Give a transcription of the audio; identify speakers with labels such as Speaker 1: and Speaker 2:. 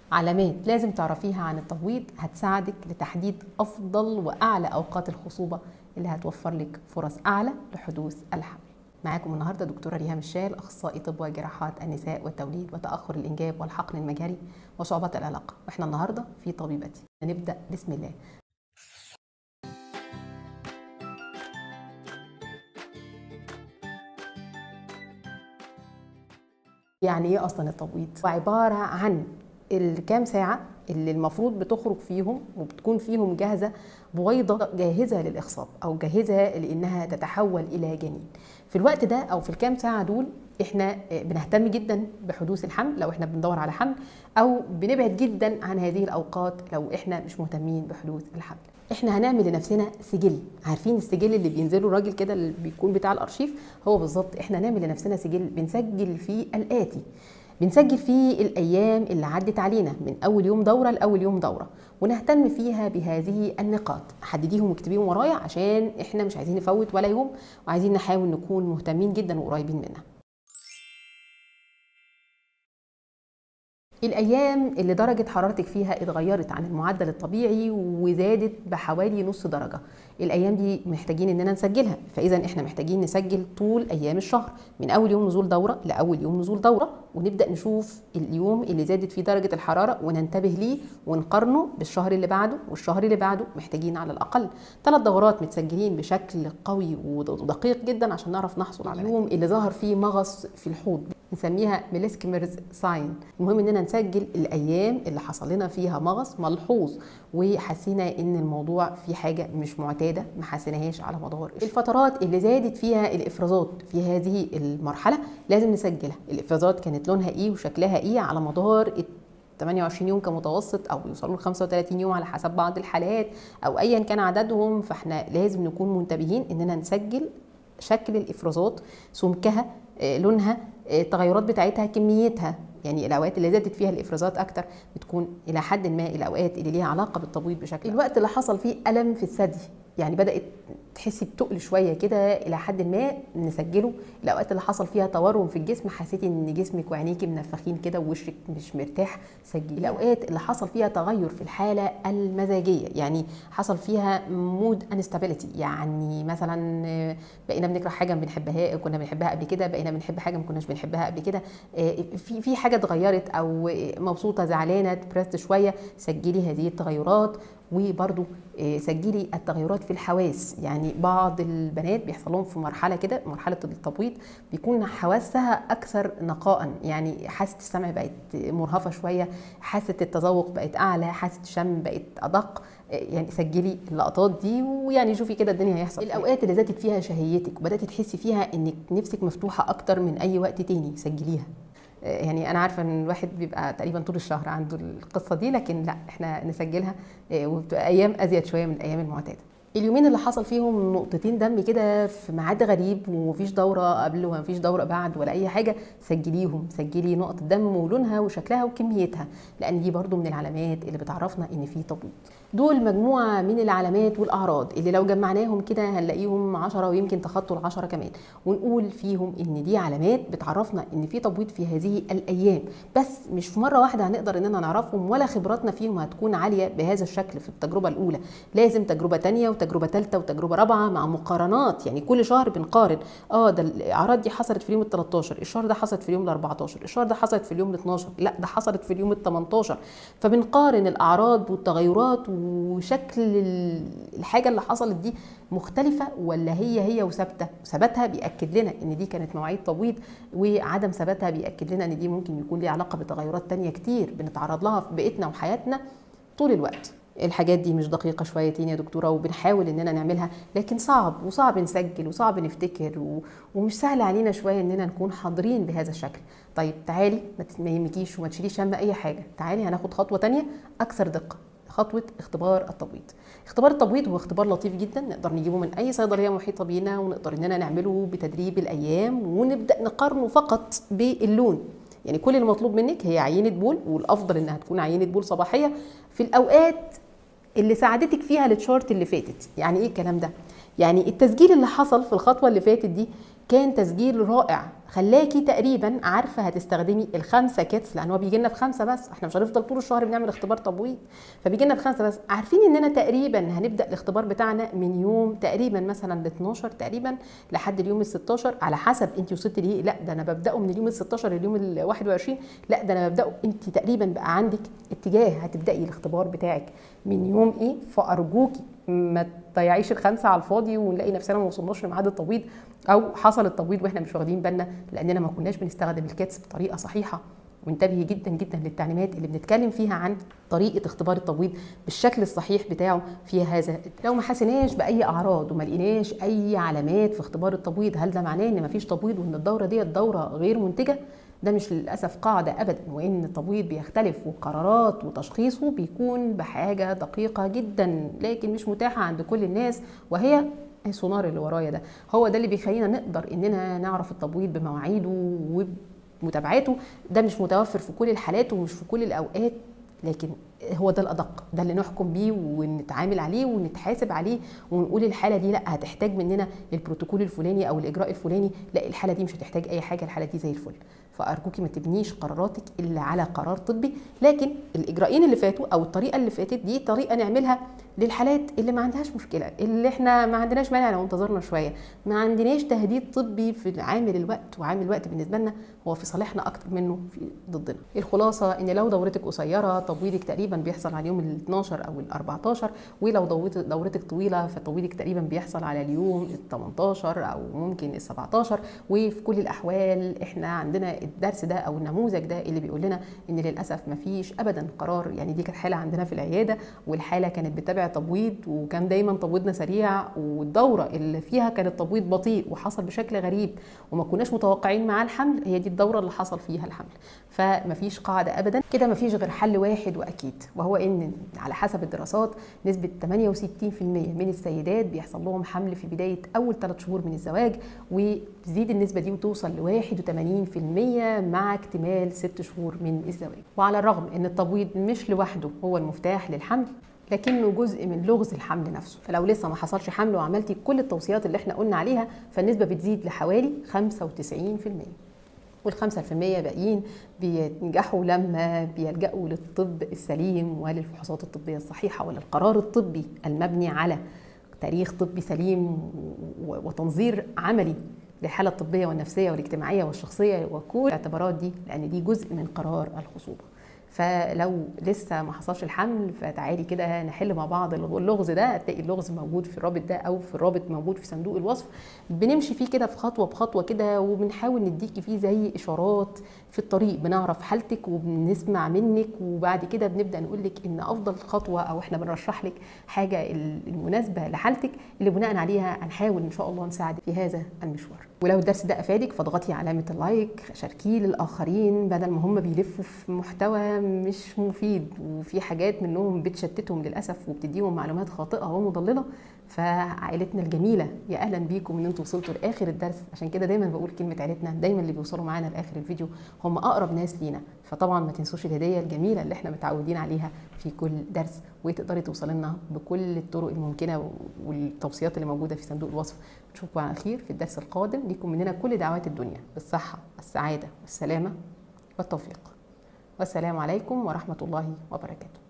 Speaker 1: علامات لازم تعرفيها عن التبويض هتساعدك لتحديد افضل واعلى اوقات الخصوبه اللي هتوفر لك فرص اعلى لحدوث الحمل معاكم النهارده دكتوره ريهام الشال اخصائي طب وجراحات النساء والتوليد وتاخر الانجاب والحقن المجهري وصعوبات العلاقه واحنا النهارده في طبيبتي هنبدا بسم الله يعني ايه اصلا التبويض عباره عن الكام ساعه اللي المفروض بتخرج فيهم وبتكون فيهم جاهزه بويضه جاهزه للاخصاب او جاهزه لانها تتحول الى جنين في الوقت ده او في الكام ساعه دول احنا بنهتم جدا بحدوث الحمل لو احنا بندور على حمل او بنبعد جدا عن هذه الاوقات لو احنا مش مهتمين بحدوث الحمل احنا هنعمل لنفسنا سجل عارفين السجل اللي بينزله الراجل كده اللي بيكون بتاع الارشيف هو بالظبط احنا نعمل لنفسنا سجل بنسجل فيه الاتي بنسجل فيه الايام اللي عدت علينا من اول يوم دوره لاول يوم دوره ونهتم فيها بهذه النقاط حدديهم واكتبيهم ورايا عشان احنا مش عايزين نفوت ولا يوم وعايزين نحاول نكون مهتمين جدا وقريبين منها الايام اللي درجه حرارتك فيها اتغيرت عن المعدل الطبيعي وزادت بحوالي نص درجه الايام دي محتاجين اننا نسجلها فاذا احنا محتاجين نسجل طول ايام الشهر من اول يوم نزول دوره لاول يوم نزول دوره ونبدا نشوف اليوم اللي زادت فيه درجه الحراره وننتبه ليه ونقارنه بالشهر اللي بعده والشهر اللي بعده محتاجين على الاقل ثلاث دورات متسجلين بشكل قوي ودقيق جدا عشان نعرف نحصل على اليوم اللي ظهر فيه مغص في الحوض نسميها ميليسكمرز ساين المهم اننا نسجل الايام اللي حصل لنا فيها مغص ملحوظ وحسينا ان الموضوع في حاجه مش معتاده ما حسيناهاش على مدار الفترات اللي زادت فيها الافرازات في هذه المرحله لازم نسجلها الافرازات كانت لونها ايه وشكلها ايه على مدار 28 يوم كمتوسط او يوصلوا ل 35 يوم على حسب بعض الحالات او ايا كان عددهم فاحنا لازم نكون منتبهين اننا نسجل شكل الافرازات سمكها لونها التغيرات بتاعتها كميتها يعني الاوقات اللي زادت فيها الافرازات اكتر بتكون الى حد ما الاوقات اللي ليها علاقه بالتبويض بشكل الوقت اللي حصل فيه الم في الثدي يعني بدات تحسي بتقل شويه كده الى حد ما نسجله الاوقات اللي حصل فيها تورم في الجسم حسيتي ان جسمك وعينيكي منفخين كده ووشك مش مرتاح سجلي الاوقات اللي حصل فيها تغير في الحاله المزاجيه يعني حصل فيها مود انستابيليتي يعني مثلا بقينا بنكره حاجه ما بنحبها كنا بنحبها قبل كده بقينا بنحب حاجه ما كناش بنحبها قبل كده في في حاجه اتغيرت او مبسوطه زعلانه ديبرست شويه سجلي هذه التغيرات وبرضو سجلي التغيرات في الحواس يعني بعض البنات بيحصل لهم في مرحله كده مرحله التبويض بيكون حواسها اكثر نقاء يعني حاسه السمع بقت مرهفه شويه حاسه التذوق بقت اعلى حاسه الشم بقت ادق يعني سجلي اللقطات دي ويعني شوفي كده الدنيا هيحصل الاوقات اللي زادت فيها شهيتك وبدات تحسي فيها انك نفسك مفتوحه اكتر من اي وقت تاني سجليها يعني انا عارفه ان الواحد بيبقى تقريبا طول الشهر عنده القصه دي لكن لا احنا نسجلها وبتبقى ايام ازيد شويه من الايام المعتاده اليومين اللي حصل فيهم نقطتين دم كده في ميعاد غريب ومفيش دوره قبل ومفيش دوره بعد ولا اي حاجه سجليهم سجلي نقطه دم ولونها وشكلها وكميتها لان دي برضو من العلامات اللي بتعرفنا ان في تبويض دول مجموعه من العلامات والاعراض اللي لو جمعناهم كده هنلاقيهم 10 ويمكن تخطوا ال10 كمان ونقول فيهم ان دي علامات بتعرفنا ان في تبويض في هذه الايام بس مش في مره واحده هنقدر اننا نعرفهم ولا خبراتنا فيهم هتكون عاليه بهذا الشكل في التجربه الاولى لازم تجربه ثانيه وتجربه ثالثه وتجربه رابعه مع مقارنات يعني كل شهر بنقارن اه ده الاعراض دي حصلت في اليوم ال 13 الشهر ده حصلت في اليوم ال 14 الشهر ده حصلت في اليوم ال 12 لا ده حصلت في اليوم ال 18 فبنقارن الاعراض والتغيرات وشكل الحاجه اللي حصلت دي مختلفه ولا هي هي وثابته ثباتها بياكد لنا ان دي كانت مواعيد تبويض وعدم ثباتها بياكد لنا ان دي ممكن يكون ليها علاقه بتغيرات تانية كتير بنتعرض لها في بيئتنا وحياتنا طول الوقت الحاجات دي مش دقيقه شويتين يا دكتوره وبنحاول اننا نعملها لكن صعب وصعب نسجل وصعب نفتكر و... ومش سهل علينا شويه اننا نكون حاضرين بهذا الشكل طيب تعالي ما يهمكيش وما تشيليش هم اي حاجه تعالي هناخد خطوه تانية اكثر دقه خطوه اختبار التبويض اختبار التبويض هو اختبار لطيف جدا نقدر نجيبه من اي صيدليه محيطه بينا ونقدر اننا نعمله بتدريب الايام ونبدا نقارنه فقط باللون يعني كل المطلوب منك هي عينه بول والافضل انها تكون عينه بول صباحيه في الاوقات اللي ساعدتك فيها التشارت اللي فاتت يعني ايه الكلام ده يعني التسجيل اللي حصل في الخطوه اللي فاتت دي كان تسجيل رائع خلاكي تقريبا عارفه هتستخدمي الخمسه كيتس لان هو بيجي لنا بخمسه بس احنا مش هنفضل طول الشهر بنعمل اختبار تبويض فبيجي لنا بخمسه بس عارفين اننا تقريبا هنبدا الاختبار بتاعنا من يوم تقريبا مثلا ال 12 تقريبا لحد اليوم ال 16 على حسب انت وصلتي ليه لا ده انا ببداه من اليوم ال 16 لليوم ال 21 لا ده انا ببداه انت تقريبا بقى عندك اتجاه هتبداي الاختبار بتاعك من يوم ايه فارجوكي ما تضيعيش الخمسه على الفاضي ونلاقي نفسنا ما وصلناش لميعاد التبويض او حصل التبويض واحنا مش واخدين بالنا لاننا ما كناش بنستخدم الكاتس بطريقه صحيحه وانتبهي جدا جدا للتعليمات اللي بنتكلم فيها عن طريقه اختبار التبويض بالشكل الصحيح بتاعه في هذا لو ما حسيناش باي اعراض وما لقيناش اي علامات في اختبار التبويض هل ده معناه ان ما فيش تبويض وان الدوره دي دوره غير منتجه ده مش للاسف قاعده ابدا وان التبويض بيختلف وقرارات وتشخيصه بيكون بحاجه دقيقه جدا لكن مش متاحه عند كل الناس وهي السونار اللي ورايا ده هو ده اللي بيخلينا نقدر اننا نعرف التبويض بمواعيده ومتابعته ده مش متوفر في كل الحالات ومش في كل الاوقات لكن هو ده الادق ده اللي نحكم بيه ونتعامل عليه ونتحاسب عليه ونقول الحاله دي لا هتحتاج مننا البروتوكول الفلاني او الاجراء الفلاني لا الحاله دي مش هتحتاج اي حاجه الحاله دي زي الفل فارجوكي ما تبنيش قراراتك الا على قرار طبي لكن الاجراءين اللي فاتوا او الطريقه اللي فاتت دي طريقه نعملها للحالات اللي ما عندهاش مشكله اللي احنا ما عندناش مانع لو انتظرنا شويه ما عندناش تهديد طبي في عامل الوقت وعامل الوقت بالنسبه لنا هو في صالحنا اكتر منه في ضدنا الخلاصه ان لو دورتك قصيره تبويضك تقريبا بيحصل على اليوم ال 12 او ال 14 ولو دورتك طويله فتبويضك تقريبا بيحصل على اليوم ال 18 او ممكن ال 17 وفي كل الاحوال احنا عندنا الدرس ده او النموذج ده اللي بيقول لنا ان للاسف ما فيش ابدا قرار يعني دي كانت حاله عندنا في العياده والحاله كانت بتتابع تبويض وكان دايما تبويضنا سريع والدوره اللي فيها كان التبويض بطيء وحصل بشكل غريب وما كناش متوقعين معاه الحمل هي دي الدوره اللي حصل فيها الحمل فما فيش قاعده ابدا كده ما فيش غير حل واحد واكيد وهو ان على حسب الدراسات نسبه 68% من السيدات بيحصل لهم حمل في بدايه اول ثلاث شهور من الزواج وتزيد النسبه دي وتوصل ل 81% مع اكتمال ست شهور من الزواج وعلى الرغم ان التبويض مش لوحده هو المفتاح للحمل لكنه جزء من لغز الحمل نفسه فلو لسه ما حصلش حمل وعملتي كل التوصيات اللي احنا قلنا عليها فالنسبه بتزيد لحوالي 95% والخمسة في المية باقيين بينجحوا لما بيلجأوا للطب السليم وللفحوصات الطبية الصحيحة وللقرار الطبي المبني على تاريخ طبي سليم وتنظير عملي للحالة الطبية والنفسية والاجتماعية والشخصية وكل الاعتبارات دي لأن دي جزء من قرار الخصوبة فلو لسه ما حصلش الحمل فتعالي كده نحل مع بعض اللغز ده هتلاقي اللغز موجود في الرابط ده او في الرابط موجود في صندوق الوصف بنمشي فيه كده في خطوه بخطوه كده وبنحاول نديكي فيه زي اشارات في الطريق بنعرف حالتك وبنسمع منك وبعد كده بنبدا نقول لك ان افضل خطوه او احنا بنرشح لك حاجه المناسبه لحالتك اللي بناء عليها هنحاول ان شاء الله نساعدك في هذا المشوار ولو الدرس ده افادك فاضغطي علامه اللايك شاركيه للاخرين بدل ما هم بيلفوا في محتوى مش مفيد وفي حاجات منهم بتشتتهم للاسف وبتديهم معلومات خاطئه ومضلله فعائلتنا الجميله يا اهلا بيكم ان انتم وصلتوا لاخر الدرس عشان كده دايما بقول كلمه عائلتنا دايما اللي بيوصلوا معانا لاخر الفيديو هم اقرب ناس لينا فطبعا ما تنسوش الهديه الجميله اللي احنا متعودين عليها في كل درس وتقدري توصلي لنا بكل الطرق الممكنه والتوصيات اللي موجوده في صندوق الوصف نشوفكم على خير في الدرس القادم ليكم مننا كل دعوات الدنيا بالصحه والسعاده والسلامه والتوفيق والسلام عليكم ورحمه الله وبركاته